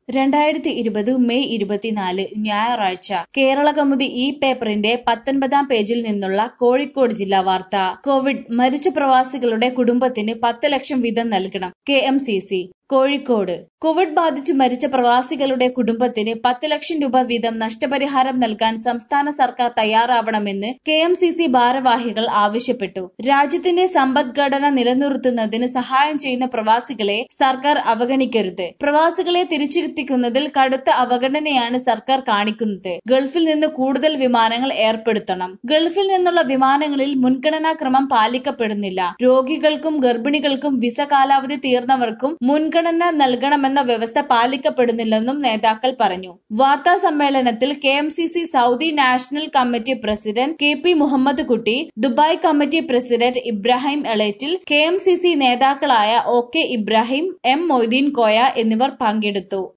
രണ്ടായിരത്തി ഇരുപത് മെയ് ഇരുപത്തിനാല് ഞായറാഴ്ച കേരളകൗമുദി ഈ പേപ്പറിന്റെ പത്തൊൻപതാം പേജിൽ നിന്നുള്ള കോഴിക്കോട് ജില്ലാ വാർത്ത കോവിഡ് മരിച്ച പ്രവാസികളുടെ കുടുംബത്തിന് പത്ത് ലക്ഷം വീതം നൽകണം K M C C Kozhikode Covid ബാധിച്ചു മരിച്ച പ്രവാസികളുടെ കുടുംബത്തിന് പത്ത് ലക്ഷം രൂപ വീതം നഷ്ടപരിഹാരം നൽകാൻ സംസ്ഥാന സർക്കാർ തയ്യാറാവണമെന്ന് കെ എം സി സി ഭാരവാഹികൾ ആവശ്യപ്പെട്ടു രാജ്യത്തിന്റെ സമ്പദ്ഘടന നിലനിർത്തുന്നതിന് സഹായം ചെയ്യുന്ന പ്രവാസികളെ സർക്കാർ അവഗണിക്കരുത് പ്രവാസികളെ തിരിച്ചെത്തിക്കുന്നതിൽ കടുത്ത അവഗണനയാണ് സർക്കാർ കാണിക്കുന്നത് ഗൾഫിൽ നിന്ന് കൂടുതൽ വിമാനങ്ങൾ ഏർപ്പെടുത്തണം ഗൾഫിൽ നിന്നുള്ള വിമാനങ്ങളിൽ മുൻഗണനാ ക്രമം പാലിക്കപ്പെടുന്നില്ല രോഗികൾക്കും ഗർഭിണികൾക്കും വിസ കാലാവധി തീർന്നവർക്കും മുൻഗണന നൽകണമെന്ന വ്യവസ്ഥ പാലിക്കപ്പെടുന്നില്ലെന്നും നേതാക്കൾ പറഞ്ഞു വാർത്താ സമ്മേളനത്തിൽ K M C C Saudi national committee president K P Muhammad Kutty Dubai committee president Ibrahim Elettil K M C C നേതാക്കളായ O K Ibrahim M Moideen Koya എന്നിവർ പങ്കെടുത്തു